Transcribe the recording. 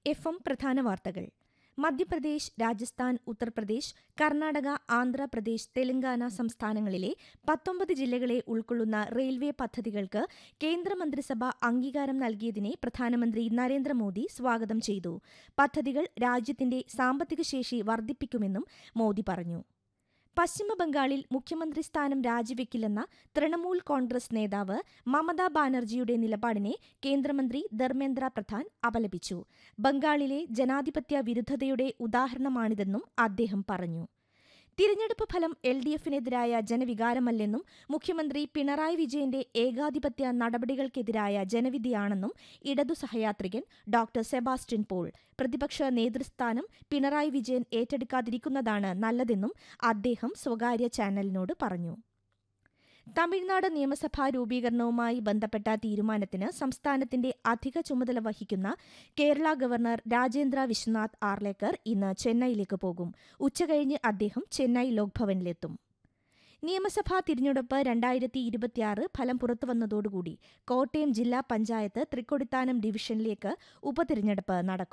F M പ്രധാന വാർത്തകൾ മധ്യപ്രദേശ് രാജസ്ഥാൻ ഉത്തർപ്രദേശ് കർണാടക ആന്ധ്രാപ്രദേശ് തെലങ്കാന സംസ്ഥാനങ്ങളിലെ പത്തൊമ്പത് ജില്ലകളെ ഉൾക്കൊള്ളുന്ന റെയിൽവേ പദ്ധതികൾക്ക് കേന്ദ്രമന്ത്രിസഭ അംഗീകാരം നൽകിയതിനെ പ്രധാനമന്ത്രി നരേന്ദ്രമോദി സ്വാഗതം ചെയ്തു പദ്ധതികൾ രാജ്യത്തിന്റെ സാമ്പത്തിക ശേഷി വർദ്ധിപ്പിക്കുമെന്നും മോദി പറഞ്ഞു പശ്ചിമബംഗാളിൽ മുഖ്യമന്ത്രി സ്ഥാനം രാജിവെക്കില്ലെന്ന തൃണമൂൽ കോൺഗ്രസ് നേതാവ് മമതാ ബാനർജിയുടെ നിലപാടിനെ കേന്ദ്രമന്ത്രി ധർമ്മേന്ദ്ര പ്രധാൻ അപലപിച്ചു ബംഗാളിലെ ജനാധിപത്യ വിരുദ്ധതയുടെ ഉദാഹരണമാണിതെന്നും അദ്ദേഹം പറഞ്ഞു തിരഞ്ഞെടുപ്പ് ഫലം എൽ ഡി എഫിനെതിരായ ജനവികാരമല്ലെന്നും മുഖ്യമന്ത്രി പിണറായി വിജയന്റെ ഏകാധിപത്യ നടപടികൾക്കെതിരായ ജനവിധിയാണെന്നും ഇടതു സഹയാത്രികൻ ഡോക്ടർ സെബാസ്റ്റ്യൻ പോൾ പ്രതിപക്ഷ നേതൃസ്ഥാനം പിണറായി വിജയൻ ഏറ്റെടുക്കാതിരിക്കുന്നതാണ് നല്ലതെന്നും അദ്ദേഹം സ്വകാര്യ ചാനലിനോട് പറഞ്ഞു തമിഴ്നാട് നിയമസഭാ രൂപീകരണവുമായി ബന്ധപ്പെട്ട തീരുമാനത്തിന് സംസ്ഥാനത്തിന്റെ അധിക ചുമതല വഹിക്കുന്ന കേരള ഗവർണർ രാജേന്ദ്ര വിശ്വനാഥ് ആർലേക്കർ ഇന്ന് ചെന്നൈയിലേക്ക് പോകും ഉച്ചകഴിഞ്ഞ് അദ്ദേഹം ചെന്നൈ ലോക്ഭവനിലെത്തും നിയമസഭാ തിരഞ്ഞെടുപ്പ് രണ്ടായിരത്തി ഇരുപത്തിയാറ് ഫലം പുറത്തുവന്നതോടുകൂടി കോട്ടയം ജില്ലാ പഞ്ചായത്ത് തൃക്കൊടിത്താനം ഡിവിഷനിലേക്ക് ഉപതിരഞ്ഞെടുപ്പ് നടക്കും